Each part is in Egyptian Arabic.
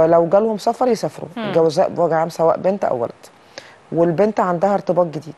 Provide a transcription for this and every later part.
لو جالهم سفر يسافروا الجوازاء بوجه عام سواء بنت او ولد والبنت عندها ارتباط جديد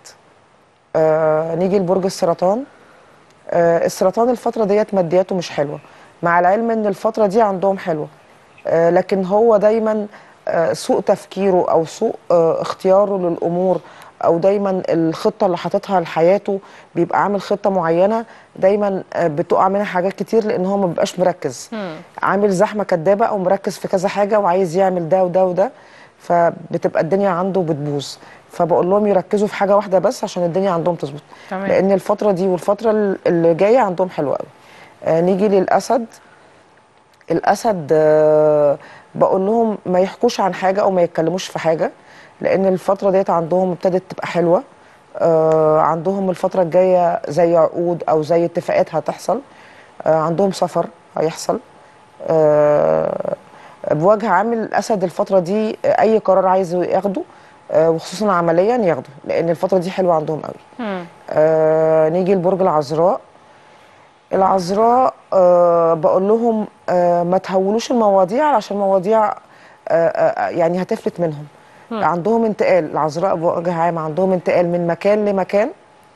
آه نيجي لبرج السرطان آه السرطان الفتره ديت مادياته مش حلوه مع العلم ان الفتره دي عندهم حلوه آه لكن هو دايما آه سوء تفكيره او سوء آه اختياره للامور او دايما الخطه اللي حاططها لحياته بيبقى عامل خطه معينه دايما آه بتقع منها حاجات كتير لان هو ما بيبقاش مركز عامل زحمه كدابه او مركز في كذا حاجه وعايز يعمل ده وده وده فبتبقى الدنيا عنده بتبوظ فبقول لهم يركزوا في حاجه واحده بس عشان الدنيا عندهم تظبط تمام. لان الفتره دي والفتره اللي جايه عندهم حلوه قوي آه نيجي للاسد الاسد آه بقول لهم ما يحكوش عن حاجه او ما يتكلموش في حاجه لان الفتره ديت عندهم ابتدت تبقى حلوه آه عندهم الفتره الجايه زي عقود او زي اتفاقات هتحصل آه عندهم سفر هيحصل آه بوجه عام الاسد الفتره دي آه، اي قرار عايز ياخده آه وخصوصا عمليا ياخده لان الفتره دي حلوه عندهم قوي مم. آه نيجي لبرج العذراء العذراء آه بقول لهم آه ما تهولوش المواضيع علشان مواضيع آه آه يعني هتفلت منهم عندهم انتقال العذراء بوجه عام عندهم انتقال من مكان لمكان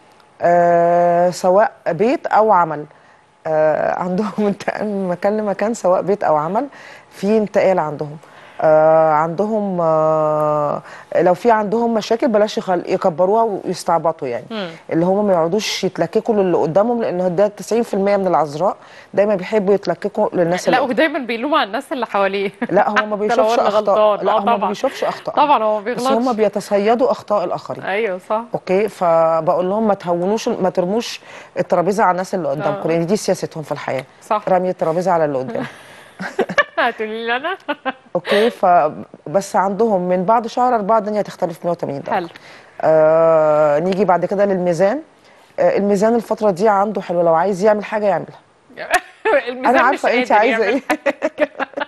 آه سواء بيت او عمل آه عندهم انتقال من مكان لمكان سواء بيت او عمل في انتقال عندهم آه عندهم آه لو في عندهم مشاكل بلاش يخل... يكبروها ويستعبطوا يعني مم. اللي هم ما يقعدوش يتلككوا للي قدامهم لان ده 90% من العذراء دايما بيحبوا يتلككوا للناس لا اللي ودايما بيلوم على الناس اللي حواليه لا هو ما ده لو بيشوفش أنا اخطاء غلطان. لا آه هو ما طبعا. بيشوفش اخطاء طبعا هو ما بس هم بيغلطش بيتصيدوا اخطاء الاخرين ايوه صح اوكي فبقول لهم ما تهونوش ما ترموش الترابيزه على الناس اللي قدامكم آه. لان دي سياستهم في الحياه صح رمي الترابيزه على اللي قدام هتقولي لي انا اوكي فبس عندهم من بعد شهر أربعة الدنيا هتختلف 180 درجه حلو آه نيجي بعد كده للميزان آه الميزان الفتره دي عنده حلو لو عايز يعمل حاجه يعملها الميزان انا مش عارفه انت قادر عايزه يعمل ايه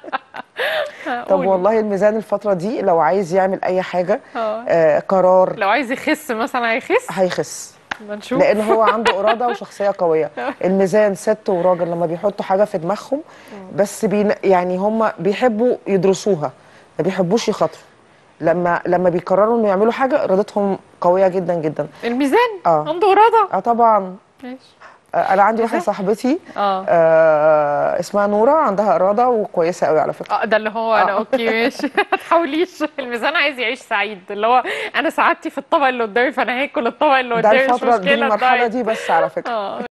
طب قولي. والله الميزان الفتره دي لو عايز يعمل اي حاجه آه. آه قرار لو عايز يخس مثلا هيخس هيخس ما نشوف لان هو عنده اراده وشخصيه قويه الميزان ست وراجل لما بيحطوا حاجه في دماغهم بس بين يعني هم بيحبوا يدرسوها ما بيحبوش يخاطروا لما لما بيقرروا انه يعملوا حاجه ارادتهم قويه جدا جدا الميزان آه. عنده اراده اه طبعا ماشي آه انا عندي واحده ميزان؟ صاحبتي اه آه اسمها نوره عندها اراده وكويسه قوي على فكره اه ده اللي هو انا آه. اوكي ماشي ما تحاوليش الميزان عايز يعيش سعيد اللي هو انا سعادتي في الطبق اللي قدامي فانا هاكل الطبق اللي ده قدامي مش الفتره دي مشكله المرحله الدايت. دي بس على فكره اه